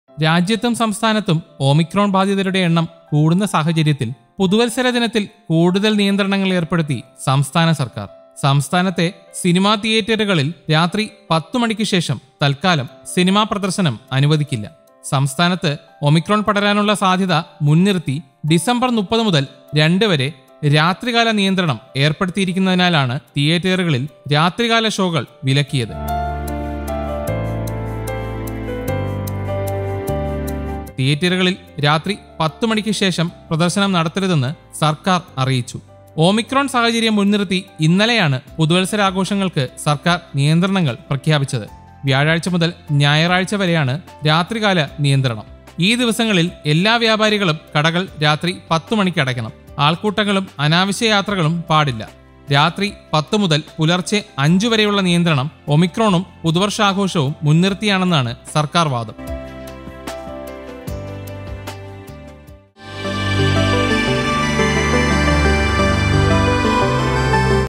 രാജ്യത്തും സംസ്ഥാനത്തും ഓമിക്രോൺ ബാധിതരുടെ എണ്ണം കൂടുന്ന സാഹചര്യത്തിൽ പുതുവത്സര ദിനത്തിൽ കൂടുതൽ നിയന്ത്രണങ്ങൾ ഏർപ്പെടുത്തി സംസ്ഥാന സർക്കാർ സംസ്ഥാനത്തെ സിനിമാ തിയേറ്ററുകളിൽ രാത്രി പത്തു മണിക്ക് ശേഷം തൽക്കാലം സിനിമാ പ്രദർശനം അനുവദിക്കില്ല സംസ്ഥാനത്ത് ഒമിക്രോൺ പടരാനുള്ള സാധ്യത മുൻനിർത്തി ഡിസംബർ മുപ്പത് മുതൽ രണ്ട് വരെ രാത്രികാല നിയന്ത്രണം ഏർപ്പെടുത്തിയിരിക്കുന്നതിനാലാണ് തിയേറ്ററുകളിൽ രാത്രികാല ഷോകൾ വിലക്കിയത് തിയേറ്ററുകളിൽ രാത്രി പത്ത് മണിക്ക് ശേഷം പ്രദർശനം നടത്തരുതെന്ന് സർക്കാർ അറിയിച്ചു ഓമിക്രോൺ സാഹചര്യം മുൻനിർത്തി ഇന്നലെയാണ് പുതുവത്സരാഘോഷങ്ങൾക്ക് സർക്കാർ നിയന്ത്രണങ്ങൾ പ്രഖ്യാപിച്ചത് വ്യാഴാഴ്ച മുതൽ ഞായറാഴ്ച വരെയാണ് രാത്രികാല നിയന്ത്രണം ഈ ദിവസങ്ങളിൽ എല്ലാ വ്യാപാരികളും കടകൾ രാത്രി പത്ത് മണിക്ക് അടയ്ക്കണം ആൾക്കൂട്ടങ്ങളും അനാവശ്യ യാത്രകളും പാടില്ല രാത്രി പത്ത് മുതൽ പുലർച്ചെ അഞ്ചു വരെയുള്ള നിയന്ത്രണം ഒമിക്രോണും പുതുവർഷാഘോഷവും മുൻനിർത്തിയാണെന്നാണ് സർക്കാർ വാദം